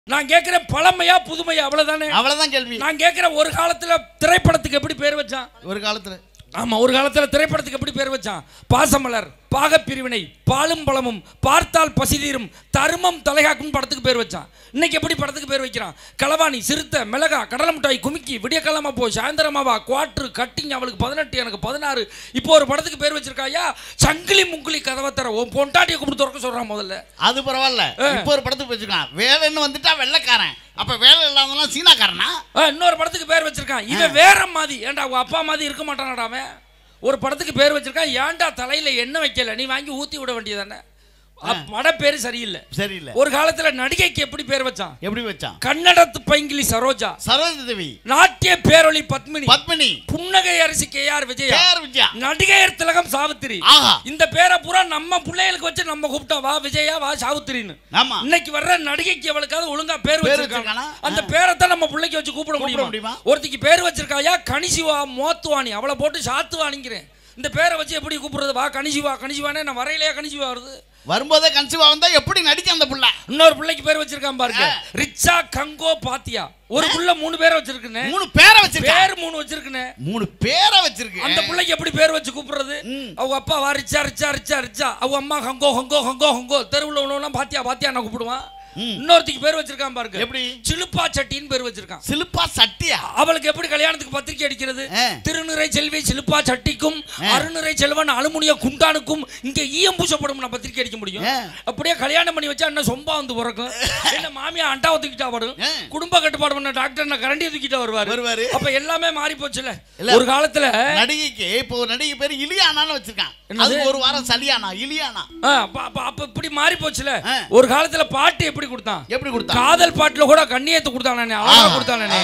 நான் கேட்கிறேன் பழமையா புதுமையா அவ்வளவுதானே அவ்வளவுதான் கேள்வி நான் கேட்கிறேன் ஒரு காலத்துல திரைப்படத்துக்கு எப்படி பேர் வச்சான் ஒரு காலத்துல ஆமா ஒரு காலத்துல திரைப்படத்துக்கு எப்படி பேர் வச்சான் பாசமலர் பாகப்பிரிவினை பாலும் பழமும் பார்த்தால் பசிதீரும் தருமம் தலைகாக்கும் படத்துக்கு பேர் வச்சான் இன்னைக்கு எப்படி படத்துக்கு பேர் வைக்கிறான் களவாணி சிறுத்தை மிளகா கடலை மிட்டாய் குமிக்கி விடிய காலமா போ சாயந்தரமாவா குவாட்ரு கட்டிங் அவளுக்கு பதினெட்டு எனக்கு பதினாறு இப்போ ஒரு படத்துக்கு பேர் வச்சிருக்காயா சங்கிலி முங்கிலி கதவை தர உன் பொண்டாட்டியை கூப்பிட்டு திறக்க சொல்றான் முதல்ல அது பரவாயில்ல இப்போ ஒரு படத்துக்கு வச்சுக்கலாம் வேலைன்னு வந்துட்டா வெள்ளைக்காரன் அப்ப வேலை இல்லாதவங்களாம் சீனாக்காரனா ஆ, இன்னொரு படத்துக்கு பேர் வச்சிருக்கான் இவன் வேற மாதிரி ஏன்டா உங்க அப்பா மாதிரி இருக்க மாட்டானடா அவன் ஒரு படத்துக்கு பேர் வச்சிருக்கான் ஏன்டா தலையில எண்ணெய் வைக்கல நீ வாங்கி ஊத்தி விட வேண்டியதானே அப்- பட பேரு சரியில்லை சரியில்லை ஒரு காலத்துல நடிகைக்கு எப்படி பேர் வச்சான் எப்படி வச்சான் கன்னடத்து பைங்கிலி சரோஜா சரோஜ தேவி நாட்டிய பேரொளி பத்மினி பத்மினி புன்னகை அரசி K R Vijaya KR Vijaya நடிகையர் திலகம் சாவித்திரி ஆஹா இந்த பேரை பூரா நம்ம பிள்ளைகளுக்கு வச்சு நம்ம கூப்பிட்டோம் வா விஜயா வா சாவித்திரின்னு ஆமா இன்னைக்கு வர்ற நடிகைக்கு அவளுக்காவது ஒழுங்கா பேர் பேர் வச்சிருக்காங்க வச்சிருக்கானா? அந்த பேரை தான் நம்ம பிள்ளைக்கு வச்சு கூப்பிட கூப்பிட முடியுமா முடியுமா? ஒருத்திக்கு பேர் வச்சிருக்காயா கனிசிவா மோத்துவாணி அவளை போட்டு சாத்துவானிங்கிறேன் இந்த பேரை வச்சு எப்படி கூப்பிடுறது வா கனிசிவா கனிசிவானே நான் வரையிலேயே கனிசிவா வருது வரும்போதே கன்சீவா வந்தா எப்படி நடிக்க அந்த புள்ள இன்னொரு பிள்ளைக்கு பேர் வச்சிருக்கான் பாருங்க ரிச்சா கங்கோ பாத்தியா ஒரு புள்ள மூணு பேரை வச்சிருக்குன்னு மூணு பேரை வச்சிருக்க பேர் மூணு வச்சிருக்குன்னு மூணு பேரை வச்சிருக்கு அந்த பிள்ளைக்கு எப்படி பேர் வச்சு கூப்பிடுறது ம். அவங்க அப்பா வா ரிச்சா ரிச்சா ரிச்சா ரிச்சா அவங்க அம்மா ஹங்கோ ஹங்கோ ஹங்கோ ஹங்கோ தெருவுல உள்ளவங்களாம் பாத்தியா பாத்தியா நான் கூப்பிடுவான் ம். இன்னொருத்திக்கு பேர் வச்சிருக்கான் பாருங்க எப்படி சிலுப்பா சட்டின்னு பேர் வச்சிருக்கான் சிலுப்பா சட்டியா அவளுக்கு எப்படி கல்யாணத்துக்கு பத்திரிக்கை அடிக்கிறது ஆ. திருநிறை செல்வி சிலுப்பா சட்டிக்கும் அருநிறை செல்வன் அலுமினிய குண்டானுக்கும் இங்க ஈயம் பூசப்படும் நான் பத்திரிக்கை அடிக்க முடியும் ஆ. அப்படியே கல்யாணம் பண்ணி வச்சா என்ன சொம்பா வந்து பிறக்கும் என்ன மாமியா அண்டாவை தூக்கிட்டா வரும் ஆ. குடும்ப கட்டுப்பாடு பண்ண டாக்டர் என்ன கரண்டியை தூக்கிட்டா வருவாரு வருவாரு. அப்ப எல்லாமே மாறி போச்சுல இல்ல. ஒரு காலத்துல நடிகைக்கு இப்போ ஒரு நடிகை பேர் இலியானான்னு வச்சிருக்கான் என்னது? அது ஒரு வாரம் சலியானா இலியானா ஆ, அப்ப- அப்ப அப்ப இப்படி மாறி போச்சுல ஆ. ஒரு காலத்துல பாட்டு எப்படி கொடுத்தான் எப்படி கொடுத்தான் காதல் பாட்டுல கூட கண்ணியத்தை கொடுத்தானே அழகா ஆ. கொடுத்தானே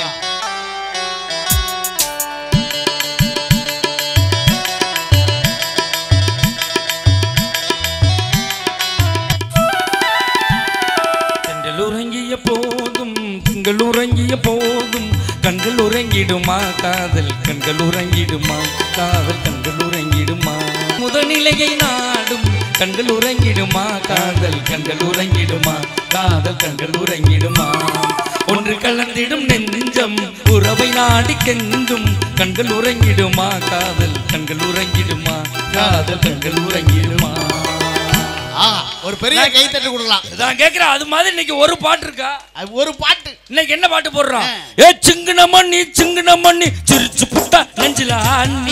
தென்றல் உறங்கிய போதும் திங்கள் உறங்கிய போதும் கண்கள் உறங்கிடுமா காதல் கண்கள் உறங்கிடுமா காதல் கண்கள் உறங்கிடுமா முதநிலையை நாடும் கண்கள் உறங்கிடுமா காதல் கண்கள் உறங்கிடுமா காதல் கண்கள் உறங்கிடுமா ஒன்று கலந்திடும் நெஞ்சம் உறவை நாடி கெஞ்சும் கண்கள் உறங்கிடுமா காதல் கண்கள் உறங்கிடுமா காதல் கண்கள் உறங்கிடுமா ஆஹா ஒரு பெரிய கைத்தட்டு கொடுக்கலாம் நான் கேட்கிறேன் அது மாதிரி இன்னைக்கு ஒரு பாட்டு இருக்கா அது ஒரு பாட்டு இன்னைக்கு என்ன பாட்டு போடுறான் ஆ. ஏ சிங்குன மண்ணி சிங்குன மண்ணி சிரிச்சு புட்டா நெஞ்சில ஆணி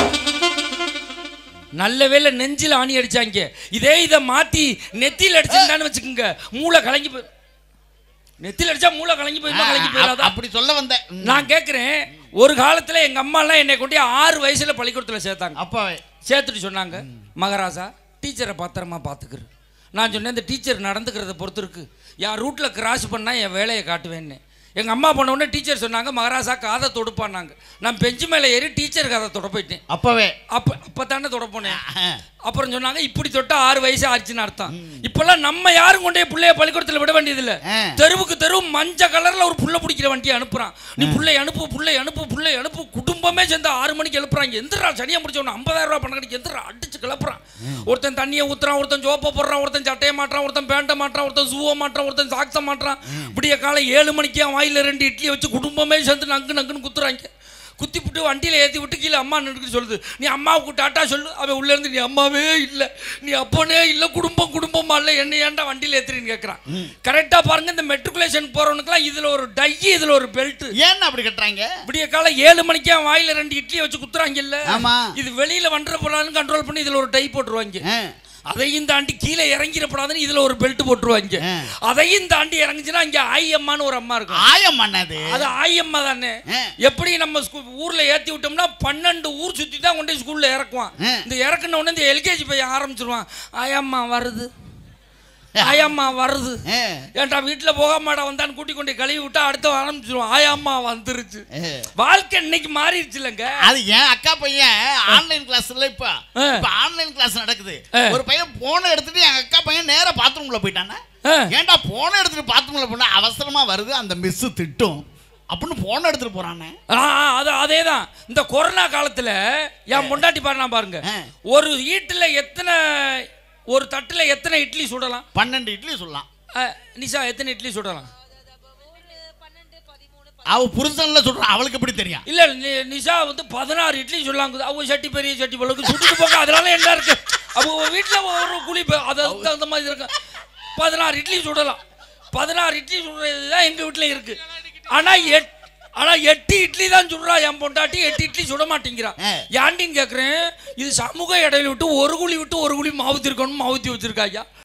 நல்ல வேளை நெஞ்சில ஆணி அடிச்சாங்க இதே இதை மாத்தி நெத்தியில் அடிச்சிருந்தான்னு வச்சுக்கோங்க மூளை கலங்கி போய் நெத்தியில் அடிச்சா மூளை கலங்கி போயிருமா கலங்கி அப்- போயிடாதா அப்படி சொல்ல வந்தேன் ம். நான் கேட்கிறேன் ஒரு காலத்துல எங்க அம்மா எல்லாம் என்னை கொண்டு போய் ஆறு வயசுல பள்ளிக்கூடத்துல சேர்த்தாங்க அப்பாவே சேர்த்துட்டு சொன்னாங்க மகாராஜா டீச்சரை பத்திரமா பார்த்துக்கிரு நான் சொன்னேன் இந்த டீச்சர் நடந்துக்கிறத பொறுத்து இருக்கு என் ரூட்டில் கிராஸ் பண்ணால் என் வேலையை காட்டுவேன்னு எங்கள் அம்மா பண்ண உடனே டீச்சர் சொன்னாங்க மகாராஜா காதை தொடுப்பான்னாங்க நான் பெஞ்சு மேலே ஏறி டீச்சர் காதை தொட போயிட்டேன் அப்பவே அப்போ அப்போ தானே தொட போனேன் ஆ. அப்புறம் சொன்னாங்க இப்படி தொட்டா ஆறு வயசு ஆச்சுன்னு அர்த்தம் இப்பெல்லாம் நம்ம யாரும் கொண்டே பிள்ளைய பள்ளிக்கூடத்தில் விட வேண்டியதில்லை ஆ. தெருவுக்கு தெரு மஞ்ச கலர்ல ஒரு புள்ள பிடிக்கிற வண்டியை அனுப்புறான் நீ புள்ளை அனுப்பு புள்ளை அனுப்பு புள்ளை அனுப்பு குடும்பமே சேர்ந்து ஆறு மணிக்கு எழுப்புறாங்க எந்திரா சனியா முடிச்சவன ஐம்பதாயிரம் ரூபாய் பணம் கிடைக்கும் எந்திரா அடிச்சு கிளப்புறான் ஒருத்தன் தண்ணியை ஊத்துறான் ஒருத்தன் ஜோப்பை போடுறான் ஒருத்தன் சட்டையை மாட்டுறான் ஒருத்தன் பேண்ட்டை மாட்டுறான் ஒருத்தன் சூவை மாட்டுறான் ஒருத்தன் சாக்ஸை மாட்டுறான் விடிய காலை ஏழு மணிக்கு அவன் வாயில ரெண்டு இட்லி வச்சு குடும்பமே சேர்ந்து நங்கு நங்குன்னு குத்துறாங்க குத்தி விட்டு வண்டியில் ஏற்றி விட்டு கீழே அம்மா நின்று சொல்லுது நீ அம்மாவுக்கு டாட்டா சொல்லு அவன் உள்ள இருந்து நீ அம்மாவே இல்லை நீ அப்பனே இல்லை குடும்பம் குடும்பமா இல்லை என்ன ஏன்டா வண்டியில் ஏத்துறீன்னு கேட்குறான் கரெக்டாக பாருங்க இந்த மெட்ரிகுலேஷன் போகிறவனுக்குலாம் இதில் ஒரு டை இதில் ஒரு பெல்ட் ஏன் அப்படி கட்டுறாங்க விடிய காலை ஏழு மணிக்கு அவன் வாயில ரெண்டு இட்லியை வச்சு குத்துறாங்க இல்ல ஆமா. இது வெளியில வண்டர போலான்னு கண்ட்ரோல் பண்ணி இதுல ஒரு டை போட்டுருவாங்க ஆ. அதையும் தாண்டி கீழே இறங்கிடப்படாதுன்னு இதுல ஒரு பெல்ட் போட்டுருவாங்க ஆ. அதையும் தாண்டி இறங்குச்சுன்னா இங்க ஆயம்மான்னு ஒரு அம்மா இருக்கும் ஆயம் பண்ணது அது ஆயம்மா தானே ஆ. எப்படி நம்ம ஸ்கூ- ஊர்ல ஏத்தி விட்டோம்னா பன்னெண்டு ஊர் சுத்தி தான் கொண்டு போய் ஸ்கூல்ல இறக்குவான் ஆ. இந்த இறக்குன உடனே இந்த எல்கேஜி பையன் ஆரம்பிச்சிருவான் ஆயம்மா வருது ஆயம்மா வருது ஆ. ஏன்டா வீட்டுல போக மாட்டா வந்தான்னு கூட்டி கொண்டு கழுவி விட்டா அடுத்த ஆரம்பிச்சிருவான் ஆயம்மா வந்துருச்சு ஆ. வாழ்க்கை இன்னைக்கு மாறிடுச்சு இல்லைங்க அது ஏன் அக்கா பையன் ஆன்லைன் கிளாஸ்ல இப்ப ஆ. இப்ப ஆன்லைன் கிளாஸ் நடக்குது ஆ. ஒரு பையன் போனை எடுத்துட்டு என் அக்கா பையன் நேரா பாத்ரூம்ல போயிட்டானே ஆ. ஏன்டா போனை எடுத்துட்டு பாத்ரூம்ல போனா அவசரமா வருது அந்த மிஸ் திட்டும் அப்படின்னு போனை எடுத்துட்டு போறானே ஆ, ஆ, அது அதே தான் இந்த கொரோனா காலத்துல என் பொண்டாட்டி பாருனா பாருங்க ஆ. ஒரு வீட்டுல எத்தனை ஒரு தட்டுல எத்தனை இட்லி சுடலாம் பன்னெண்டு இட்லி சொல்லலாம் ஆ, நிஷா எத்தனை இட்லி சுடலாம் அவ புருஷன்ல சொல்றான் அவளுக்கு எப்படி தெரியும் இல்ல நி- நிஷா வந்து பதினாறு இட்லி சொல்லாங்க அவங்க சட்டி பெரிய சட்டி பழக்கு சுட்டுட்டு போங்க அதனால என்ன இருக்கு அவங்க வீட்டுல ஒரு குழி ப- அது அதுக்கு தகுந்த மாதிரி இருக்கு பதினாறு இட்லி சுடலாம் பதினாறு இட்லி சுடுறது தான் எங்க வீட்டுல இருக்கு ஆனா எட் ஆனா எட்டு இட்லி தான் சுடுறா என் பொண்டாட்டி எட்டு இட்லி சுட மாட்டேங்கிறா ஆ. ஏன்டின்னு கேக்குறேன் இது சமூக இடையில விட்டு ஒரு குழி விட்டு ஒரு குழி மாவுத்தி இருக்கணும் மாவுத்தி வச்சிருக்கா ஐயா